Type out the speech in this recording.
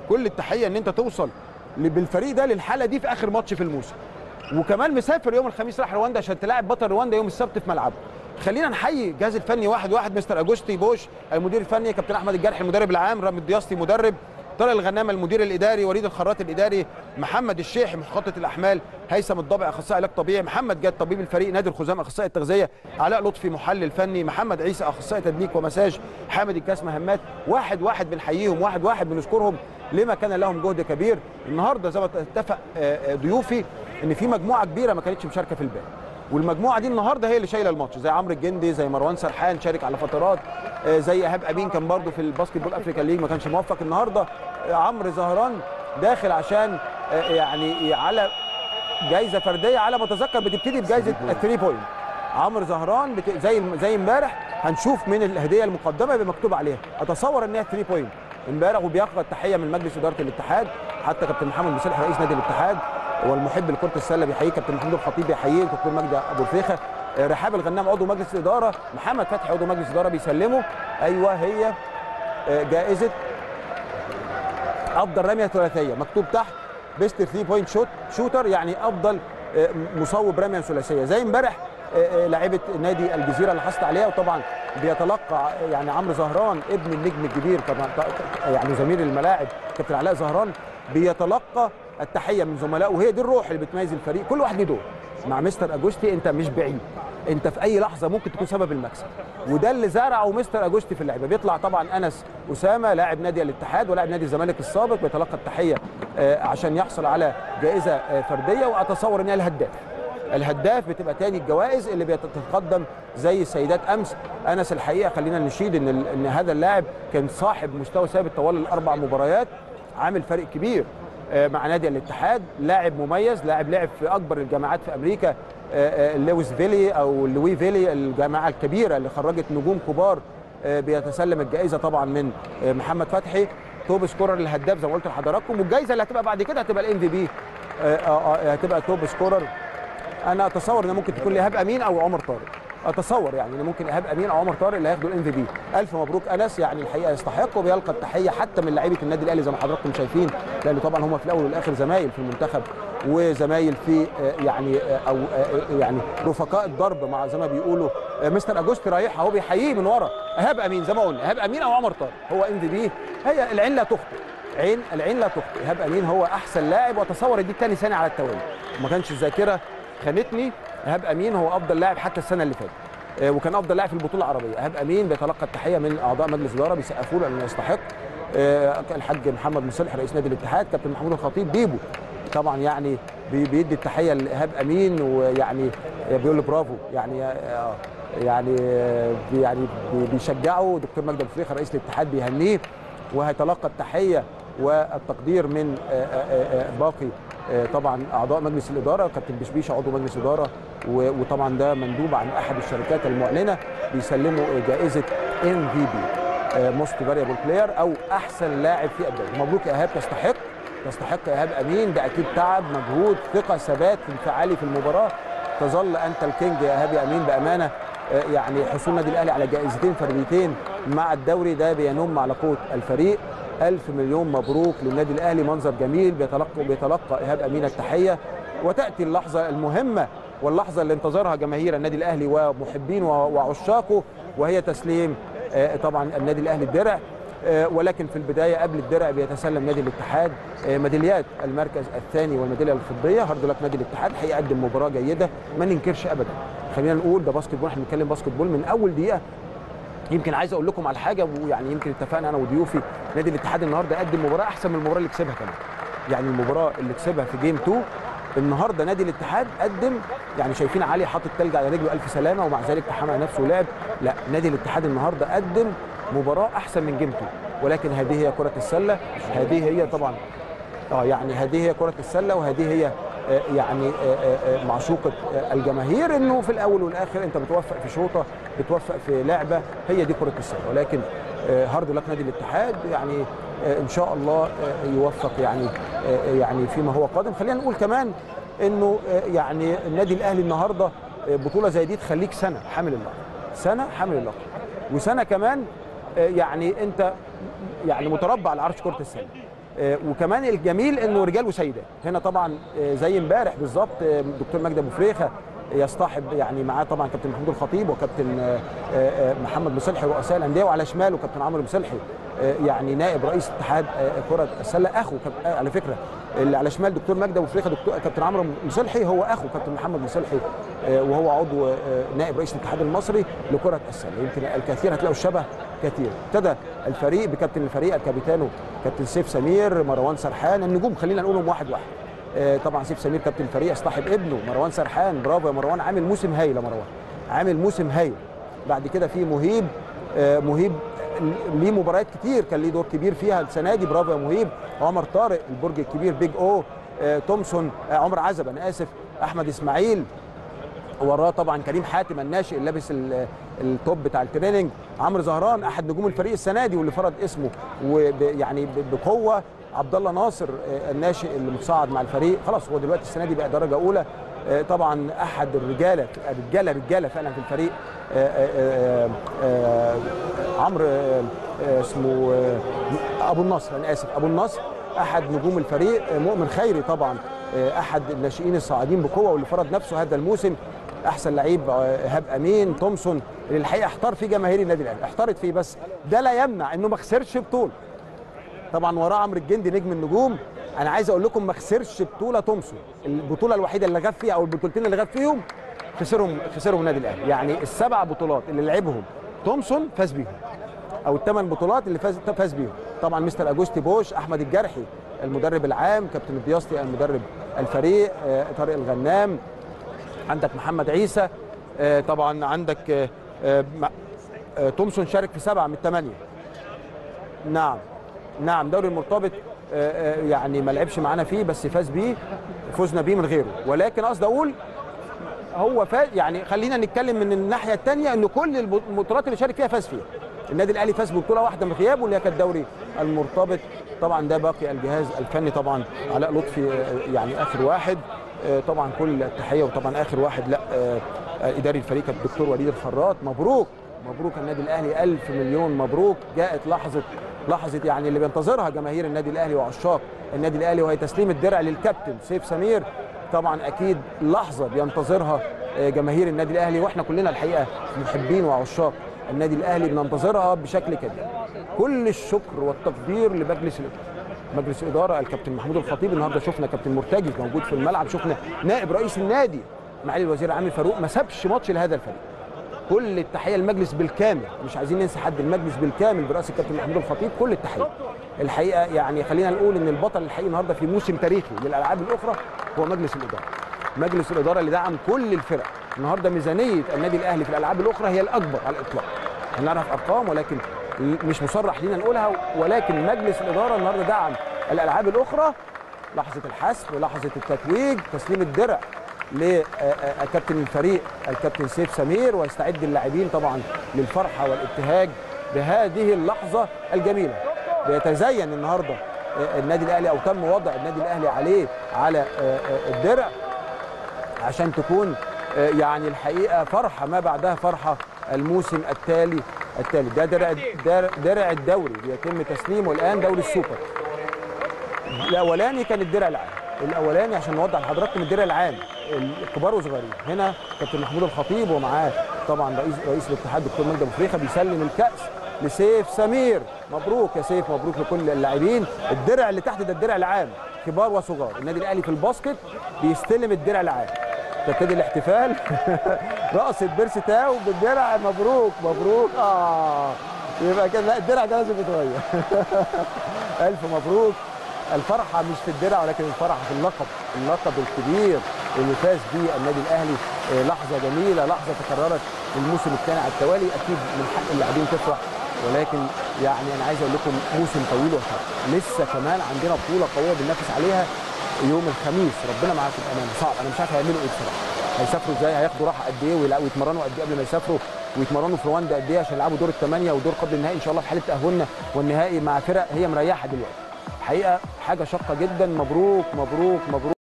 كل التحيه ان انت توصل ل- بالفريق ده للحاله دي في اخر ماتش في الموسم وكمان مسافر يوم الخميس راح رواندا عشان تلاعب بطل رواندا يوم السبت في ملعبه خلينا نحيي الجهاز الفني واحد واحد مستر اجوستي بوش المدير الفني كابتن احمد الجرحي المدرب العام رامي الدياسطي مدرب طارق الغنامه المدير الاداري وليد الخراط الاداري محمد الشيح مخطط الاحمال هيثم الضبع اخصائي علاج طبيعي محمد جاد طبيب الفريق نادر خزام اخصائي التغذيه علاء لطفي محلل فني محمد عيسى اخصائي تدليك ومساج حامد الكاس مهمات واحد واحد بنحييهم واحد واحد بنشكرهم لما كان لهم جهد كبير النهارده زي ما اتفق آه، آه، ضيوفي ان في مجموعه كبيره ما كانتش مشاركه في الباقي والمجموعه دي النهارده هي اللي شايله الماتش زي عمرو الجندي زي مروان سرحان شارك على فترات آه، زي ايهاب امين كان برضو في الباسكت بول افريكان ليج ما كانش موفق النهارده آه، عمرو زهران داخل عشان آه، يعني على جايزه فرديه على ما اتذكر بتبتدي بجائزه 3 بوينت عمرو زهران بت... زي زي امبارح هنشوف من الهديه المقدمه يبقى مكتوب عليها اتصور ان هي 3 بوينت امبارح وبياخد تحيه من مجلس اداره الاتحاد حتى كابتن محمد مسلح رئيس نادي الاتحاد والمحب لكره السله بيحييه كابتن محمود الخطيب بيحييه دكتور مجدي ابو الفيخه آه، رحاب الغنام عضو مجلس الاداره محمد فتحي عضو مجلس الاداره بيسلمه ايوه هي آه، جائزه افضل رميه ثلاثيه مكتوب تحت بيست 3 بوينت شوت شوتر يعني افضل آه، مصوب رميه ثلاثيه زي امبارح آه، آه، لاعيبه نادي الجزيره اللي حصلت عليها وطبعا بيتلقى يعني عمرو زهران ابن النجم الكبير طبعا ط- يعني زميل الملاعب كابتن علاء زهران بيتلقى التحيه من زملائه وهي دي الروح اللي بتميز الفريق كل واحد ليه دور مع مستر اجوستي انت مش بعيد انت في اي لحظه ممكن تكون سبب المكسب وده اللي زرعه مستر اجوستي في اللعيبه بيطلع طبعا انس اسامه لاعب نادي الاتحاد ولاعب نادي الزمالك السابق بيتلقى التحيه آه، عشان يحصل على جائزه آه، فرديه واتصور ان هي الهداف الهداف بتبقى تاني الجوائز اللي بتتقدم زي السيدات امس انس الحقيقه خلينا نشيد ان ال- ان هذا اللاعب كان صاحب مستوى ثابت طوال الاربع مباريات عامل فرق كبير آه، مع نادي الاتحاد لاعب مميز لاعب لعب في اكبر الجامعات في امريكا آه، آه، لويس فيلي او لوي فيلي الجامعه الكبيره اللي خرجت نجوم كبار آه، بيتسلم الجائزه طبعا من آه، محمد فتحي توب سكورر الهداف زي ما قلت لحضراتكم والجائزه اللي هتبقى بعد كده هتبقى الام في بي هتبقى توب سكورر انا اتصور ان ممكن تكون لايهاب امين او عمر طارق اتصور يعني ان ممكن ايهاب امين او عمر طارق اللي هياخدوا الام في بي الف مبروك انس يعني الحقيقه يستحق وبيلقى التحيه حتى من لعيبه النادي الاهلي زي ما حضراتكم شايفين لان طبعا هم في الاول والاخر زمايل في المنتخب وزمايل في آه، يعني آه، او آه، يعني رفقاء الضرب مع زي ما بيقولوا آه، مستر اجوستي رايح اهو بيحييه من ورا ايهاب امين زي ما قلنا ايهاب امين او عمر طارق هو ام في بي هي العين لا تخطئ عين العين لا تخطئ ايهاب امين هو احسن لاعب واتصور دي تاني سنه على التوالي وما كانش الذاكره خانتني ايهاب امين هو افضل لاعب حتى السنه اللي فاتت آه، وكان افضل لاعب في البطوله العربيه ايهاب امين بيتلقى التحيه من اعضاء مجلس الاداره بيسقفوا له انه يستحق آه، الحاج محمد مصلح رئيس نادي الاتحاد كابتن محمود الخطيب بيبو طبعا يعني بي- بيدي التحيه لايهاب امين ويعني بيقول له برافو يعني آه، يعني آه، بي- يعني بي- بيشجعه دكتور مجدي أبو فريخه رئيس الاتحاد بيهنيه وهيتلقى التحيه والتقدير من آه، آه، آه، باقي آه، طبعا اعضاء مجلس الاداره كابتن بشبيشه عضو مجلس اداره و- وطبعا ده مندوب عن احد الشركات المعلنه بيسلموا جائزه ام في بي موست فاريبل بلاير او احسن لاعب في الدوري مبروك يا ايهاب تستحق تستحق ايهاب امين ده اكيد تعب مجهود ثقه ثبات انفعالي في المباراه تظل انت الكينج يا ايهاب يا امين بامانه آه، يعني حصول النادي الاهلي على جائزتين فرديتين مع الدوري ده بينم على قوه الفريق ألف مليون مبروك للنادي الأهلي منظر جميل بيتلقى بيتلقى إيهاب أمين التحية وتأتي اللحظة المهمة واللحظة اللي انتظرها جماهير النادي الأهلي ومحبين وعشاقه وهي تسليم آه، طبعا النادي الأهلي الدرع آه، ولكن في البداية قبل الدرع بيتسلم نادي الاتحاد آه، ميداليات المركز الثاني والميدالية الفضية هارد لك نادي الاتحاد هيقدم مباراة جيدة ما ننكرش أبدا خلينا نقول ده باسكت بول احنا بنتكلم باسكت بول من أول دقيقة يمكن عايز اقول لكم على حاجه ويعني يمكن اتفقنا انا وضيوفي نادي الاتحاد النهارده قدم مباراه احسن من المباراه اللي كسبها كمان يعني المباراه اللي كسبها في جيم 2 النهارده نادي الاتحاد قدم يعني شايفين علي حاطط تلج على رجله الف سلامه ومع ذلك تحمل نفسه ولعب لا نادي الاتحاد النهارده قدم مباراه احسن من جيم 2 ولكن هذه هي كره السله هذه هي طبعا اه يعني هذه هي كره السله وهذه هي آه، يعني آه، آه، آه، معشوقه آه، الجماهير انه في الاول والاخر انت بتوفق في شوطه بتوفق في لعبه هي دي كره السله ولكن آه، هارد لك نادي الاتحاد يعني آه، ان شاء الله آه، يوفق يعني آه، يعني فيما هو قادم خلينا نقول كمان انه آه، يعني النادي الاهلي النهارده آه، بطوله زي دي تخليك سنه حامل اللقب سنه حامل اللقب وسنه كمان آه، يعني انت يعني متربع على عرش كره السله آه، وكمان الجميل انه رجال وسيدات هنا طبعا آه، زي امبارح بالظبط آه، دكتور مجدي ابو فريخه يصطحب يعني معاه طبعا كابتن محمود الخطيب وكابتن آه، آه، محمد مصلحي رؤساء الانديه وعلى شماله كابتن عمرو مصلحي آه، يعني نائب رئيس اتحاد آه، كره السله اخو كاب- آه، على فكره اللي على شمال دكتور مجدي ابو فريخه دكتور كابتن عمرو مصلحي هو اخو كابتن محمد مصلحي آه، وهو عضو آه، نائب رئيس الاتحاد المصري لكره السله يمكن الكثير هتلاقوا الشبه كثير ابتدى الفريق بكابتن الفريق الكابيتانو كابتن سيف سمير مروان سرحان النجوم خلينا نقولهم واحد واحد آه، طبعا سيف سمير كابتن الفريق اصطحب ابنه مروان سرحان برافو يا مروان عامل موسم هايل يا مروان عامل موسم هايل بعد كده في مهيب آه، مهيب ليه مباريات كتير كان ليه دور كبير فيها السنه دي برافو يا مهيب عمر طارق البرج الكبير بيج او آه، تومسون آه، عمر عزب انا اسف احمد اسماعيل وراه طبعا كريم حاتم الناشئ اللي لابس ال- التوب بتاع التريننج عمرو زهران احد نجوم الفريق السنه دي واللي فرض اسمه ويعني بقوه عبد الله ناصر آه، الناشئ اللي متصاعد مع الفريق خلاص هو دلوقتي السنه دي بقى درجه اولى آه، طبعا احد الرجاله رجاله رجاله فعلا في الفريق آه، آه، آه، آه، عمرو آه، آه، اسمه آه، ابو النصر انا اسف ابو النصر احد نجوم الفريق آه، مؤمن خيري طبعا آه، احد الناشئين الصاعدين بقوه واللي فرض نفسه هذا الموسم احسن لعيب آه، ايهاب امين تومسون اللي الحقيقه احتار فيه جماهير النادي الاهلي احتارت فيه بس ده لا يمنع انه ما خسرش بطوله طبعا وراه عمرو الجندي نجم النجوم انا عايز اقول لكم ما خسرش بطوله تومسون البطوله الوحيده اللي غاب فيها او البطولتين اللي غاب فيهم خسرهم خسرهم النادي الاهلي يعني السبع بطولات اللي لعبهم تومسون فاز بيهم او الثمان بطولات اللي فاز فاز بيهم طبعا مستر اجوستي بوش احمد الجرحي المدرب العام كابتن الدياسطي المدرب الفريق آه، طارق الغنام عندك محمد عيسى آه، طبعا عندك آه، آه، م- آه، تومسون شارك في سبعه من الثمانيه نعم نعم دوري المرتبط آه، آه، يعني ما لعبش معانا فيه بس فاز بيه فزنا بيه من غيره ولكن قصدي اقول هو فاز يعني خلينا نتكلم من الناحيه الثانيه ان كل الب- البطولات اللي شارك فيها فاز فيها النادي الاهلي فاز ببطوله واحده من غيابه اللي هي كانت دوري المرتبط طبعا ده باقي الجهاز الفني طبعا علاء لطفي آه، يعني اخر واحد آه، طبعا كل التحيه وطبعا اخر واحد لا آه، آه، اداري الفريق كان الدكتور وليد الخراط مبروك مبروك النادي الاهلي الف مليون مبروك جاءت لحظه لحظه يعني اللي بينتظرها جماهير النادي الاهلي وعشاق النادي الاهلي وهي تسليم الدرع للكابتن سيف سمير طبعا اكيد لحظه بينتظرها آه، جماهير النادي الاهلي واحنا كلنا الحقيقه محبين وعشاق النادي الاهلي بننتظرها بشكل كده كل الشكر والتقدير لمجلس الاداره مجلس الاداره الكابتن محمود الخطيب النهارده شفنا كابتن مرتجي موجود في الملعب شفنا نائب رئيس النادي معالي الوزير عامر فاروق ما سابش ماتش لهذا الفريق كل التحيه المجلس بالكامل مش عايزين ننسى حد المجلس بالكامل برئاسه الكابتن محمود الخطيب كل التحيه الحقيقه يعني خلينا نقول ان البطل الحقيقي النهارده في موسم تاريخي للالعاب الاخرى هو مجلس الاداره مجلس الاداره اللي دعم كل الفرق النهارده ميزانيه النادي الاهلي في الالعاب الاخرى هي الاكبر على الاطلاق هنعرف ارقام ولكن مش مصرح لينا نقولها ولكن مجلس الاداره النهارده دعم الالعاب الاخرى لحظه الحسم لحظه التتويج تسليم الدرع لكابتن الفريق الكابتن سيف سمير ويستعد اللاعبين طبعا للفرحه والابتهاج بهذه اللحظه الجميله بيتزين النهارده آه، النادي الاهلي او تم وضع النادي الاهلي عليه على آه، آه، الدرع عشان تكون آه، يعني الحقيقه فرحه ما بعدها فرحه الموسم التالي التالي ده درع درع- درع الدوري بيتم تسليمه الان دوري السوبر الاولاني كان الدرع العام الاولاني عشان نوضح لحضراتكم الدرع العام الكبار وصغيرين هنا كابتن محمود الخطيب ومعاه طبعا رئيس رئيس الاتحاد دكتور مجدي ابو فريخه بيسلم الكاس لسيف سمير مبروك يا سيف مبروك لكل اللاعبين الدرع اللي تحت ده الدرع العام كبار وصغار النادي الاهلي في الباسكت بيستلم الدرع العام تبتدي الاحتفال رقصة بيرسي تاو بالدرع مبروك مبروك اه يبقى كده لا الدرع ده لازم يتغير الف مبروك الفرحه مش في الدرع ولكن الفرحه في اللقب اللقب الكبير اللي فاز بيه النادي الاهلي آه، لحظه جميله لحظه تكررت الموسم الثاني على التوالي اكيد من حق اللاعبين تفرح ولكن يعني انا عايز اقول لكم موسم طويل وشاق لسه كمان عندنا بطوله قويه بننافس عليها يوم الخميس ربنا معاكم بامان صعب انا مش عارف هيعملوا ايه بصراحه هيسافروا ازاي هياخدوا راحه قد ايه ويلعبوا ويتمرنوا قد ايه قبل ما يسافروا ويتمرنوا في رواندا قد ايه عشان يلعبوا دور الثمانيه ودور قبل النهائي ان شاء الله في حاله تاهلنا والنهائي مع فرق هي مريحه دلوقتي حقيقه حاجه شاقه جدا مبروك مبروك مبروك